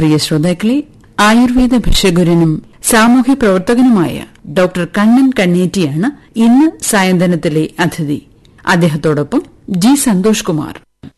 പ്രിയ ശ്രോതാക്കളെ ആയുർവേദ ഭിഷഗുരനും സാമൂഹ്യ പ്രവർത്തകനുമായ ഡോക്ടർ കണ്ണൻ കണ്ണേറ്റിയാണ് ഇന്ന് സായന്തനത്തിലെ അതിഥി അദ്ദേഹത്തോടൊപ്പം ജി സന്തോഷ് കുമാർ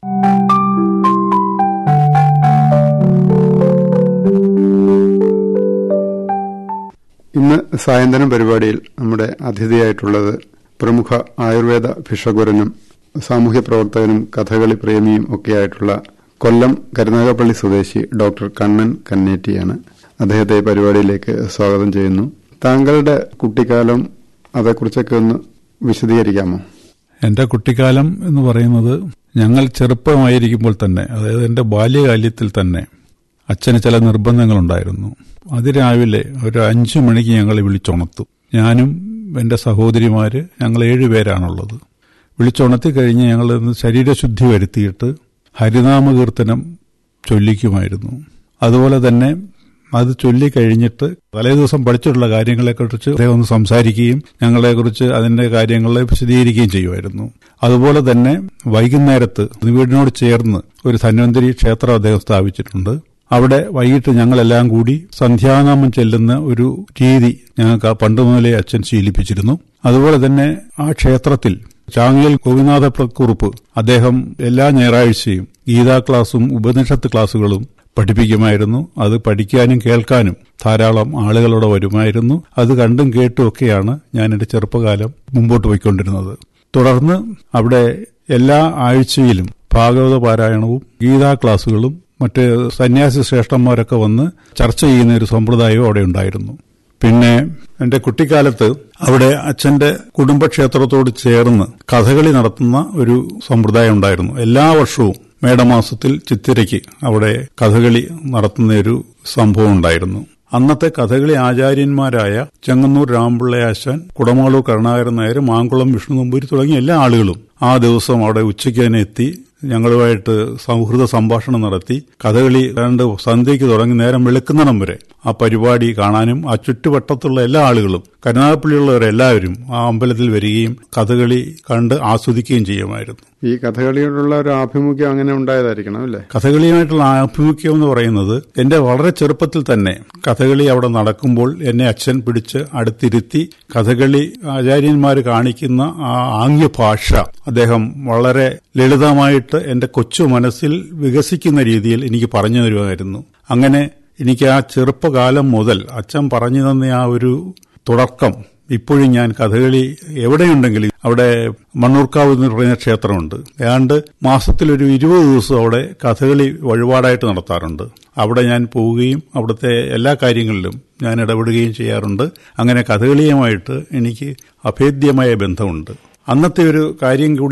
ഇന്ന് സായന്തനം പരിപാടിയിൽ നമ്മുടെ അതിഥിയായിട്ടുള്ളത് പ്രമുഖ ആയുർവേദ ഭിഷഗുരനും സാമൂഹ്യ പ്രവർത്തകനും കഥകളി പ്രേമിയും ഒക്കെയായിട്ടുള്ള കൊല്ലം കരുനാഗപ്പള്ളി സ്വദേശി ഡോക്ടർ കണ്ണൻ കന്നേറ്റിയാണ് അദ്ദേഹത്തെ പരിപാടിയിലേക്ക് സ്വാഗതം ചെയ്യുന്നു താങ്കളുടെ കുട്ടിക്കാലം അതേക്കുറിച്ചൊക്കെ ഒന്ന് വിശദീകരിക്കാമോ എന്റെ കുട്ടിക്കാലം എന്ന് പറയുന്നത് ഞങ്ങൾ ചെറുപ്പമായിരിക്കുമ്പോൾ തന്നെ അതായത് എന്റെ ബാല്യകാല്യത്തിൽ തന്നെ അച്ഛന് ചില നിർബന്ധങ്ങളുണ്ടായിരുന്നു അതിരാവിലെ ഒരു അഞ്ചു മണിക്ക് ഞങ്ങളെ വിളിച്ചുണർത്തും ഞാനും എന്റെ സഹോദരിമാര് ഞങ്ങൾ ഏഴുപേരാണുള്ളത് വിളിച്ചുണർത്തി കഴിഞ്ഞ് ഞങ്ങൾ ശരീരശുദ്ധി വരുത്തിയിട്ട് ഹരിനാമകീർത്തനം ചൊല്ലിക്കുമായിരുന്നു അതുപോലെ തന്നെ അത് ചൊല്ലിക്കഴിഞ്ഞിട്ട് തലേ ദിവസം പഠിച്ചിട്ടുള്ള കാര്യങ്ങളെക്കുറിച്ച് അദ്ദേഹം ഒന്ന് സംസാരിക്കുകയും ഞങ്ങളെക്കുറിച്ച് അതിന്റെ കാര്യങ്ങളെ വിശദീകരിക്കുകയും ചെയ്യുമായിരുന്നു അതുപോലെ തന്നെ വൈകുന്നേരത്ത് വീടിനോട് ചേർന്ന് ഒരു ധന്വന്തരി ക്ഷേത്രം അദ്ദേഹം സ്ഥാപിച്ചിട്ടുണ്ട് അവിടെ വൈകിട്ട് ഞങ്ങളെല്ലാം കൂടി സന്ധ്യാനാമം ചെല്ലുന്ന ഒരു രീതി ഞങ്ങൾക്ക് പണ്ട് മുതലേ അച്ഛൻ ശീലിപ്പിച്ചിരുന്നു അതുപോലെ തന്നെ ആ ക്ഷേത്രത്തിൽ ചാങ്ങിയൽ ഗോപിനാഥക്കുറുപ്പ് അദ്ദേഹം എല്ലാ ഞായറാഴ്ചയും ഗീതാ ക്ലാസും ഉപനിഷത്ത് ക്ലാസുകളും പഠിപ്പിക്കുമായിരുന്നു അത് പഠിക്കാനും കേൾക്കാനും ധാരാളം ആളുകളോട് വരുമായിരുന്നു അത് കണ്ടും കേട്ടും ഒക്കെയാണ് ഞാൻ എന്റെ ചെറുപ്പകാലം മുമ്പോട്ട് പോയിക്കൊണ്ടിരുന്നത് തുടർന്ന് അവിടെ എല്ലാ ആഴ്ചയിലും ഭാഗവത പാരായണവും ഗീതാ ക്ലാസുകളും മറ്റ് സന്യാസി ശ്രേഷ്ഠന്മാരൊക്കെ വന്ന് ചർച്ച ചെയ്യുന്ന ഒരു സമ്പ്രദായവും അവിടെ ഉണ്ടായിരുന്നു പിന്നെ എന്റെ കുട്ടിക്കാലത്ത് അവിടെ അച്ഛന്റെ കുടുംബക്ഷേത്രത്തോട് ചേർന്ന് കഥകളി നടത്തുന്ന ഒരു സമ്പ്രദായം ഉണ്ടായിരുന്നു എല്ലാ വർഷവും മേടമാസത്തിൽ ചിത്തിരയ്ക്ക് അവിടെ കഥകളി നടത്തുന്ന ഒരു സംഭവം ഉണ്ടായിരുന്നു അന്നത്തെ കഥകളി ആചാര്യന്മാരായ ചെങ്ങന്നൂർ രാമപിള്ളയാശാൻ കുടമാളൂർ കരുണാകരൻ നായർ മാങ്കുളം വിഷ്ണു നമ്പൂരി തുടങ്ങിയ എല്ലാ ആളുകളും ആ ദിവസം അവിടെ ഉച്ചയ്ക്ക് തന്നെ എത്തി ഞങ്ങളുമായിട്ട് സൗഹൃദ സംഭാഷണം നടത്തി കഥകളി രണ്ട് സന്ധ്യയ്ക്ക് തുടങ്ങി നേരം വെളുക്കുന്നിടം വരെ ആ പരിപാടി കാണാനും ആ ചുറ്റുവട്ടത്തുള്ള എല്ലാ ആളുകളും കരുനാഗപ്പള്ളിയുള്ളവരെല്ലാവരും ആ അമ്പലത്തിൽ വരികയും കഥകളി കണ്ട് ആസ്വദിക്കുകയും ചെയ്യുമായിരുന്നു ഈ കഥകളിയോടുള്ള ഒരു ആഭിമുഖ്യം അങ്ങനെ ഉണ്ടായതായിരിക്കണം അല്ലേ കഥകളിയുമായിട്ടുള്ള ആഭിമുഖ്യം എന്ന് പറയുന്നത് എന്റെ വളരെ ചെറുപ്പത്തിൽ തന്നെ കഥകളി അവിടെ നടക്കുമ്പോൾ എന്നെ അച്ഛൻ പിടിച്ച് അടുത്തിരുത്തി കഥകളി ആചാര്യന്മാർ കാണിക്കുന്ന ആ ആംഗ്യ ഭാഷ അദ്ദേഹം വളരെ ലളിതമായിട്ട് എന്റെ കൊച്ചു മനസ്സിൽ വികസിക്കുന്ന രീതിയിൽ എനിക്ക് പറഞ്ഞു തരുമായിരുന്നു അങ്ങനെ എനിക്ക് ആ ചെറുപ്പകാലം മുതൽ അച്ഛൻ പറഞ്ഞു തന്ന ആ ഒരു തുടക്കം ഇപ്പോഴും ഞാൻ കഥകളി എവിടെയുണ്ടെങ്കിലും അവിടെ മണ്ണൂർക്കാവ് എന്ന് പറയുന്ന ക്ഷേത്രമുണ്ട് ഏതാണ്ട് മാസത്തിലൊരു ഇരുപത് ദിവസം അവിടെ കഥകളി വഴിപാടായിട്ട് നടത്താറുണ്ട് അവിടെ ഞാൻ പോവുകയും അവിടുത്തെ എല്ലാ കാര്യങ്ങളിലും ഞാൻ ഇടപെടുകയും ചെയ്യാറുണ്ട് അങ്ങനെ കഥകളിയുമായിട്ട് എനിക്ക് അഭേദ്യമായ ബന്ധമുണ്ട് അന്നത്തെ ഒരു കാര്യം കൂടി